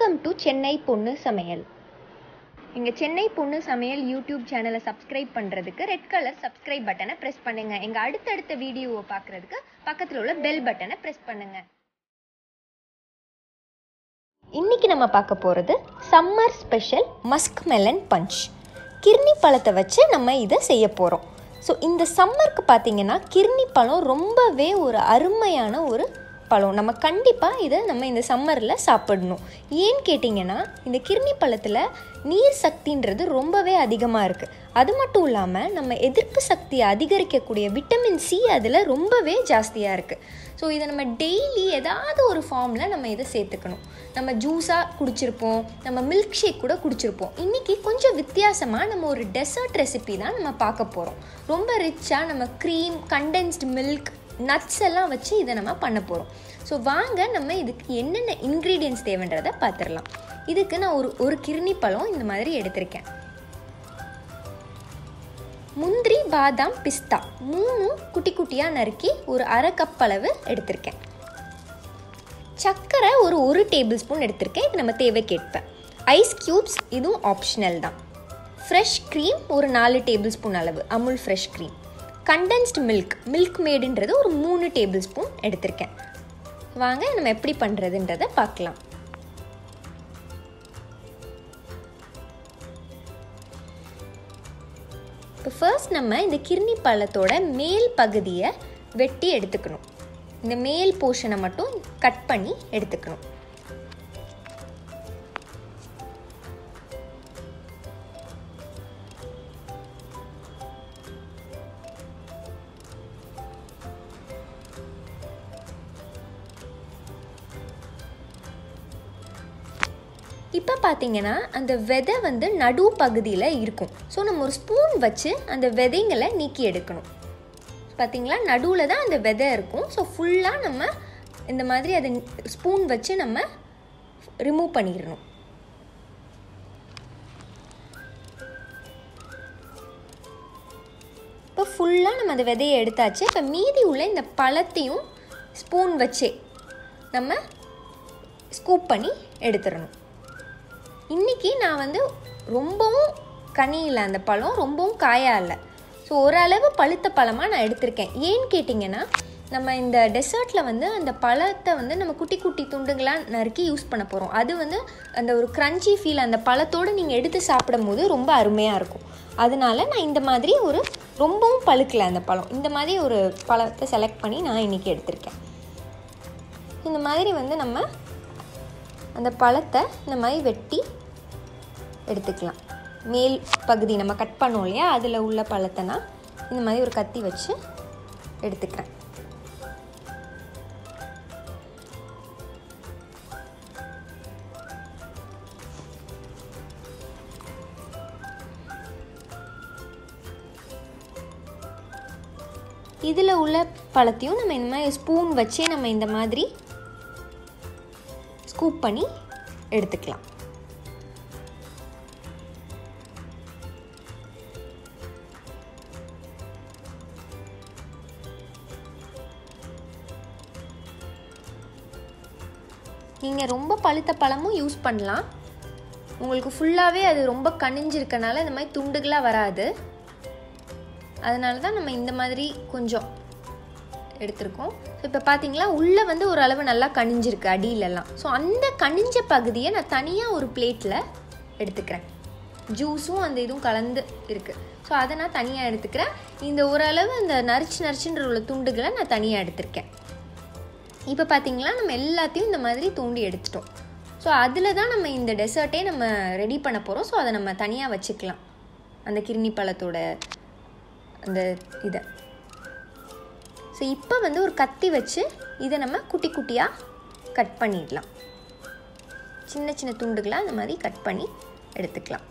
welcome to Chennai பொண்ணு சமையல் எங்கள் சென்னை பொண்ணு சமையல் யூடியூப் சேனலை சப்ஸ்கிரைப் பண்ணுறதுக்கு ரெட் கலர் சப்ஸ்கிரைப் பட்டனை ப்ரெஸ் பண்ணுங்க எங்கள் அடுத்தடுத்த வீடியோவை பார்க்குறதுக்கு பக்கத்தில் உள்ள பெல் பட்டனை ப்ரெஸ் பண்ணுங்க இன்னைக்கு நம்ம பார்க்க போகிறது summer special musk melon punch கிர்னி பழத்தை வச்சு நம்ம இதை செய்ய போகிறோம் ஸோ இந்த சம்மருக்கு பார்த்தீங்கன்னா கிர்னி பழம் ரொம்பவே ஒரு அருமையான ஒரு பழம் நம்ம கண்டிப்பாக இதை நம்ம இந்த சம்மரில் சாப்பிடணும் ஏன்னு கேட்டிங்கன்னா இந்த கிர்னி பழத்தில் நீர் சக்தின்றது ரொம்பவே அதிகமாக இருக்குது அது மட்டும் இல்லாமல் நம்ம எதிர்ப்பு சக்தியை அதிகரிக்கக்கூடிய விட்டமின் சி அதில் ரொம்பவே ஜாஸ்தியாக இருக்குது ஸோ இதை நம்ம டெய்லி ஏதாவது ஒரு ஃபார்மில் நம்ம இதை சேர்த்துக்கணும் நம்ம ஜூஸாக குடிச்சிருப்போம் நம்ம மில்க் ஷேக் கூட குடிச்சிருப்போம் இன்றைக்கி கொஞ்சம் வித்தியாசமாக நம்ம ஒரு டெசர்ட் ரெசிபி தான் நம்ம பார்க்க போகிறோம் ரொம்ப ரிச்சாக நம்ம க்ரீம் கண்டென்ஸ்டு மில்க் நட்ஸ் எல்லாம் வச்சு இதை நம்ம பண்ண போகிறோம் ஸோ வாங்க நம்ம இதுக்கு என்னென்ன இன்க்ரீடியன்ஸ் தேவைன்றதை பார்த்துடலாம் இதுக்கு நான் ஒரு ஒரு கிருணி பழம் இந்த மாதிரி எடுத்திருக்கேன் முந்திரி பாதாம் பிஸ்தா மூணும் குட்டி குட்டியாக நறுக்கி ஒரு அரை கப் அளவு எடுத்திருக்கேன் சர்க்கரை ஒரு ஒரு டேபிள் ஸ்பூன் எடுத்திருக்கேன் இது நம்ம தேவைக்கேற்ப ஐஸ் க்யூப்ஸ் இதுவும் ஆப்ஷனல் தான் ஃப்ரெஷ் க்ரீம் ஒரு நாலு டேபிள் ஸ்பூன் அளவு Amul fresh cream condensed milk milk மேடுன்றது ஒரு மூணு டேபிள் ஸ்பூன் எடுத்திருக்கேன் வாங்க நம்ம எப்படி பண்ணுறதுன்றதை பார்க்கலாம் இப்போ ஃபர்ஸ்ட் நம்ம இந்த கிர்னி பழத்தோட மேல் பகுதியை வெட்டி எடுத்துக்கணும் இந்த மேல் போர்ஷனை மட்டும் கட் பண்ணி எடுத்துக்கணும் இப்போ பார்த்தீங்கன்னா அந்த விதை வந்து நடு பகுதியில் இருக்கும் ஸோ நம்ம ஒரு ஸ்பூன் வச்சு அந்த விதைங்களை நீக்கி எடுக்கணும் பார்த்தீங்களா நடுவில் தான் அந்த விதை இருக்கும் ஸோ ஃபுல்லாக நம்ம இந்த மாதிரி அதை ஸ்பூன் வச்சு நம்ம ரிமூவ் பண்ணிடணும் இப்போ ஃபுல்லாக நம்ம அந்த விதையை எடுத்தாச்சு இப்போ மீதி உள்ள இந்த பழத்தையும் ஸ்பூன் வச்சே நம்ம ஸ்கூப் பண்ணி எடுத்துடணும் இன்றைக்கி நான் வந்து ரொம்பவும் கனி இல்லை அந்த பழம் ரொம்பவும் காயா இல்லை ஸோ ஓரளவு பழுத்த பழமாக நான் எடுத்திருக்கேன் ஏன்னு கேட்டிங்கன்னா நம்ம இந்த டெசர்ட்டில் வந்து அந்த பழத்தை வந்து நம்ம குட்டி குட்டி துண்டுகளாக நறுக்கி யூஸ் பண்ண போகிறோம் அது வந்து அந்த ஒரு க்ரன்ச்சி ஃபீல் அந்த பழத்தோடு நீங்கள் எடுத்து சாப்பிடும் போது ரொம்ப அருமையாக இருக்கும் அதனால நான் இந்த மாதிரி ஒரு ரொம்பவும் பழுக்கலை அந்த பழம் இந்த மாதிரி ஒரு பழத்தை செலக்ட் பண்ணி நான் இன்றைக்கி எடுத்திருக்கேன் இந்த மாதிரி வந்து நம்ம அந்த பழத்தை இந்த மாதிரி வெட்டி எடுத்துக்கலாம் மேல் பகுதி நம்ம கட் பண்ணோம் இல்லையா அதில் உள்ள பழத்தை நான் இந்த மாதிரி ஒரு கத்தி வச்சு எடுத்துக்கிறேன் இதில் உள்ள பழத்தையும் நம்ம இந்த மாதிரி ஸ்பூன் வச்சே நம்ம இந்த மாதிரி ஸ்கூப் பண்ணி எடுத்துக்கலாம் நீங்கள் ரொம்ப பழுத்த பழமும் யூஸ் பண்ணலாம் உங்களுக்கு ஃபுல்லாகவே அது ரொம்ப கனிஞ்சிருக்கனால இந்த மாதிரி துண்டுகளாக வராது அதனால தான் நம்ம இந்த மாதிரி கொஞ்சம் எடுத்திருக்கோம் ஸோ இப்போ பார்த்தீங்களா உள்ளே வந்து ஒரு அளவு நல்லா கனிஞ்சிருக்கு அடியிலலாம் ஸோ அந்த கனிஞ்ச பகுதியை நான் தனியாக ஒரு பிளேட்டில் எடுத்துக்கிறேன் ஜூஸும் அந்த இதுவும் கலந்து இருக்குது ஸோ அதை நான் தனியாக எடுத்துக்கிறேன் இந்த ஓரளவு அந்த நரிச்சு நரிச்சுன்ற உள்ள துண்டுகளை நான் தனியாக எடுத்திருக்கேன் இப்போ பார்த்தீங்களா நம்ம எல்லாத்தையும் இந்த மாதிரி தூண்டி எடுத்துட்டோம் ஸோ அதில் தான் நம்ம இந்த டெசர்ட்டே நம்ம ரெடி பண்ண போகிறோம் ஸோ அதை நம்ம தனியாக வச்சுக்கலாம் அந்த கிருணி பழத்தோட அந்த இதை ஸோ இப்போ வந்து ஒரு கத்தி வச்சு இதை நம்ம குட்டி குட்டியாக கட் பண்ணிடலாம் சின்ன சின்ன துண்டுகளாக அந்த மாதிரி கட் பண்ணி எடுத்துக்கலாம்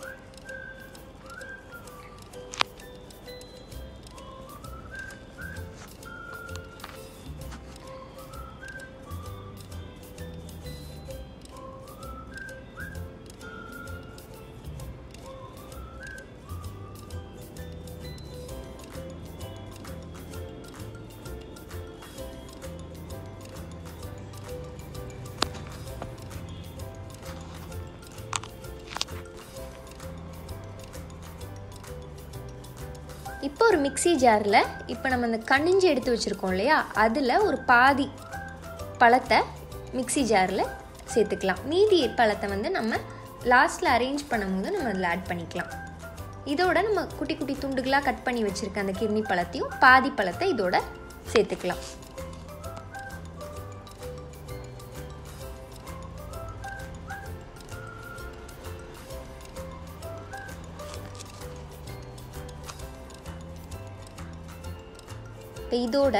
இப்போ ஒரு மிக்ஸி ஜாரில் இப்போ நம்ம அந்த கனிஞ்சு எடுத்து வச்சுருக்கோம் இல்லையா அதில் ஒரு பாதி பழத்தை மிக்ஸி ஜாரில் சேர்த்துக்கலாம் மீதி பழத்தை வந்து நம்ம லாஸ்ட்டில் அரேஞ்ச் பண்ணும்போது நம்ம அதில் ஆட் பண்ணிக்கலாம் இதோட நம்ம குட்டி குட்டி துண்டுகளாக கட் பண்ணி வச்சுருக்க அந்த கிர்னி பழத்தையும் பாதி பழத்தை இதோட சேர்த்துக்கலாம் இப்போ இதோட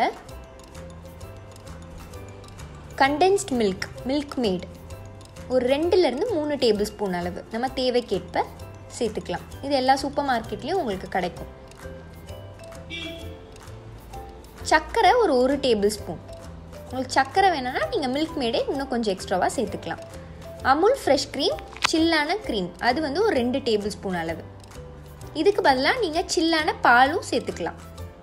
கண்டென்ஸ்ட் மில்க் மில்க் மேட் ஒரு ரெண்டுலேருந்து மூணு டேபிள் ஸ்பூன் அளவு நம்ம தேவைக்கேற்ப சேர்த்துக்கலாம் இது எல்லா சூப்பர் மார்க்கெட்லேயும் உங்களுக்கு கிடைக்கும் சர்க்கரை ஒரு ஒரு டேபிள் ஸ்பூன் உங்களுக்கு சர்க்கரை வேணும்னா நீங்கள் மில்க் மேடே இன்னும் கொஞ்சம் எக்ஸ்ட்ராவாக சேர்த்துக்கலாம் அமுல் ஃப்ரெஷ் க்ரீம் சில்லான க்ரீம் அது வந்து ஒரு ரெண்டு டேபிள் ஸ்பூன் அளவு இதுக்கு பதிலாக நீங்கள் சில்லான பாலும் சேர்த்துக்கலாம்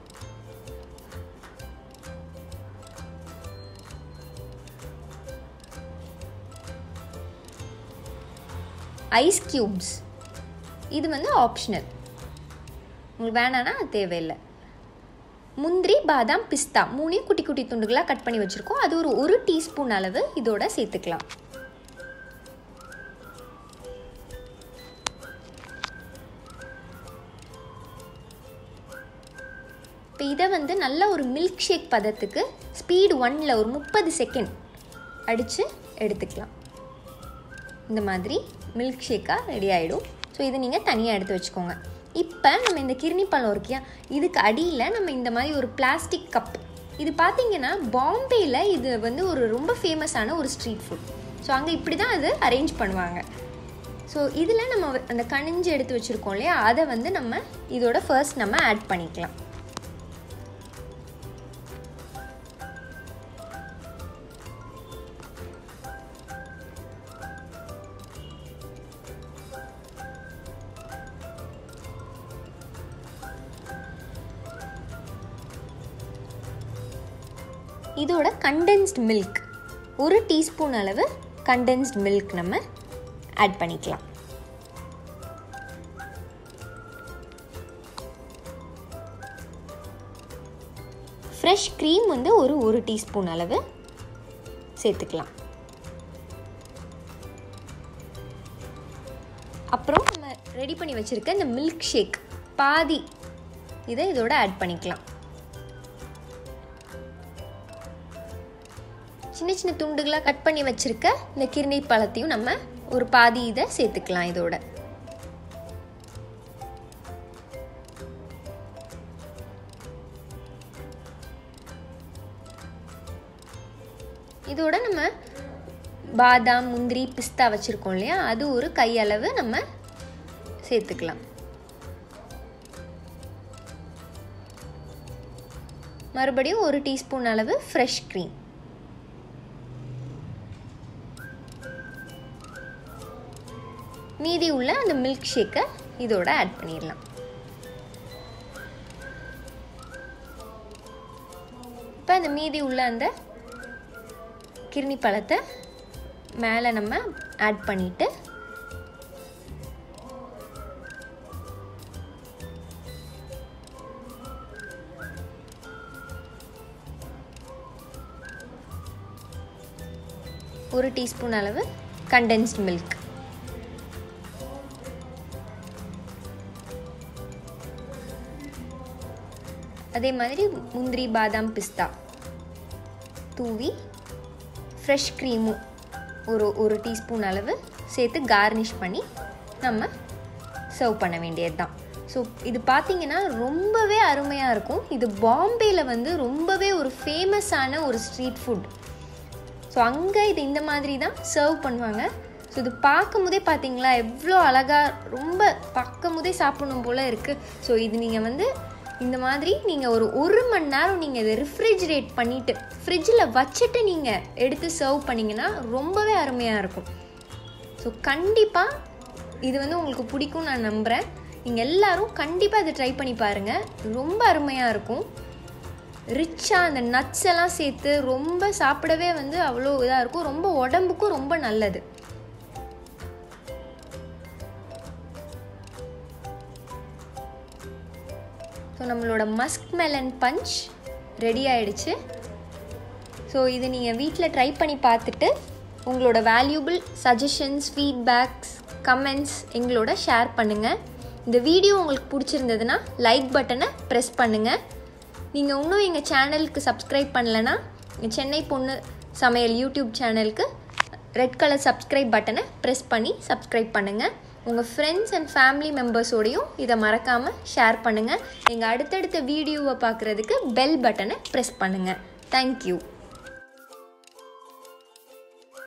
ஐஸ் க்யூப்ஸ் இது வந்து ஆப்ஷனல் உங்களுக்கு வேணான்னா அது தேவையில்லை முந்திரி பாதாம் பிஸ்தா மூணையும் குட்டி குட்டி துண்டுகளாக கட் பண்ணி வச்சுருக்கோம் அது ஒரு ஒரு டீஸ்பூன் அளவு இதோட சேர்த்துக்கலாம் இப்போ இதை வந்து நல்ல ஒரு மில்க் ஷேக் பதத்துக்கு ஸ்பீடு ஒன்னில் ஒரு முப்பது செகண்ட் அடித்து எடுத்துக்கலாம் இந்த மாதிரி மில்க் ஷேக்காக ரெடி ஆகிடும் ஸோ இதை நீங்கள் தனியாக எடுத்து வச்சுக்கோங்க இப்போ நம்ம இந்த கிர்னி பழம் இருக்கியா இதுக்கு அடியில் நம்ம இந்த மாதிரி ஒரு பிளாஸ்டிக் கப் இது பார்த்தீங்கன்னா பாம்பேயில் இது வந்து ஒரு ரொம்ப ஃபேமஸான ஒரு ஸ்ட்ரீட் ஃபுட் ஸோ அங்கே இப்படி தான் அது அரேஞ்ச் பண்ணுவாங்க ஸோ இதில் நம்ம அந்த கணிஞ்சு எடுத்து வச்சுருக்கோம் இல்லையா அதை வந்து நம்ம இதோட ஃபர்ஸ்ட் நம்ம ஆட் பண்ணிக்கலாம் இதோட கண்டென்ஸ்ட் மில்க் ஒரு டீஸ்பூன் அளவு கண்டென்ஸ்ட் மில்க் நம்ம ஆட் பண்ணிக்கலாம் ஃப்ரெஷ் க்ரீம் வந்து ஒரு ஒரு டீஸ்பூன் அளவு சேர்த்துக்கலாம் அப்புறம் நம்ம ரெடி பண்ணி வச்சுருக்க இந்த மில்க் ஷேக் பாதி இதை இதோட ஆட் பண்ணிக்கலாம் சின்ன சின்ன துண்டுகளாக கட் பண்ணி வச்சுருக்க இந்த கிர்னி பழத்தையும் நம்ம ஒரு பாதி இதை சேர்த்துக்கலாம் இதோட இதோட நம்ம பாதாம் முந்திரி பிஸ்தா வச்சுருக்கோம் இல்லையா அது ஒரு கையளவு நம்ம சேர்த்துக்கலாம் மறுபடியும் ஒரு டீஸ்பூன் அளவு ஃப்ரெஷ் க்ரீம் மீதி உள்ள அந்த மில்க் ஷேக்கை இதோட ஆட் பண்ணிடலாம் இப்போ அந்த மீதி உள்ள அந்த கிருணி பழத்தை மேலே நம்ம ஆட் பண்ணிவிட்டு ஒரு டீஸ்பூன் அளவு கண்டென்ஸ்ட் மில்க் அதே மாதிரி முந்திரி பாதாம் பிஸ்தா தூவி ஃப்ரெஷ் க்ரீமும் ஒரு ஒரு டீஸ்பூன் அளவு சேர்த்து கார்னிஷ் பண்ணி நம்ம சர்வ் பண்ண வேண்டியது தான் ஸோ இது பார்த்தீங்கன்னா ரொம்பவே அருமையாக இருக்கும் இது பாம்பேயில் வந்து ரொம்பவே ஒரு ஃபேமஸான ஒரு ஸ்ட்ரீட் ஃபுட் ஸோ அங்கே இது இந்த மாதிரி தான் சர்வ் பண்ணுவாங்க ஸோ இது பார்க்கும் போதே பார்த்தீங்களா எவ்வளோ அழகாக ரொம்ப பார்க்கும் போதே சாப்பிடணும் போல் இருக்குது ஸோ இது நீங்கள் வந்து இந்த மாதிரி நீங்கள் ஒரு ஒரு மணி நேரம் நீங்கள் இதை ரிஃப்ரிஜிரேட் பண்ணிவிட்டு ஃப்ரிட்ஜில் வச்சுட்டு நீங்கள் எடுத்து சர்வ் பண்ணிங்கன்னா ரொம்பவே அருமையாக இருக்கும் ஸோ கண்டிப்பாக இது வந்து உங்களுக்கு பிடிக்கும் நான் நம்புகிறேன் நீங்கள் எல்லோரும் கண்டிப்பாக இதை ட்ரை பண்ணி பாருங்கள் ரொம்ப அருமையாக இருக்கும் ரிச்சாக அந்த நட்ஸ் எல்லாம் சேர்த்து ரொம்ப சாப்பிடவே வந்து அவ்வளோ இதாக இருக்கும் ரொம்ப உடம்புக்கும் ரொம்ப நல்லது ஸோ நம்மளோட மஸ்க் மெலன் பஞ்ச் ரெடி ஆயிடுச்சு ஸோ இது நீங்கள் வீட்டில் ட்ரை பண்ணி பார்த்துட்டு உங்களோட வேல்யூபிள் சஜஷன்ஸ் ஃபீட்பேக்ஸ் கமெண்ட்ஸ் எங்களோட ஷேர் பண்ணுங்கள் இந்த வீடியோ உங்களுக்கு பிடிச்சிருந்ததுன்னா லைக் பட்டனை ப்ரெஸ் பண்ணுங்கள் நீங்கள் இன்னும் எங்கள் சேனலுக்கு சப்ஸ்கிரைப் பண்ணலைன்னா சென்னை பொண்ணு சமையல் யூடியூப் சேனலுக்கு ரெட் கலர் சப்ஸ்கிரைப் பட்டனை ப்ரெஸ் பண்ணி சப்ஸ்கிரைப் பண்ணுங்கள் உங்கள் ஃப்ரெண்ட்ஸ் அண்ட் ஃபேமிலி மெம்பர்ஸோடையும் இதை மறக்காமல் ஷேர் பண்ணுங்கள் எங்கள் அடுத்தடுத்த வீடியோவை பார்க்குறதுக்கு பெல் பட்டனை ப்ரெஸ் பண்ணுங்கள் தேங்க்யூ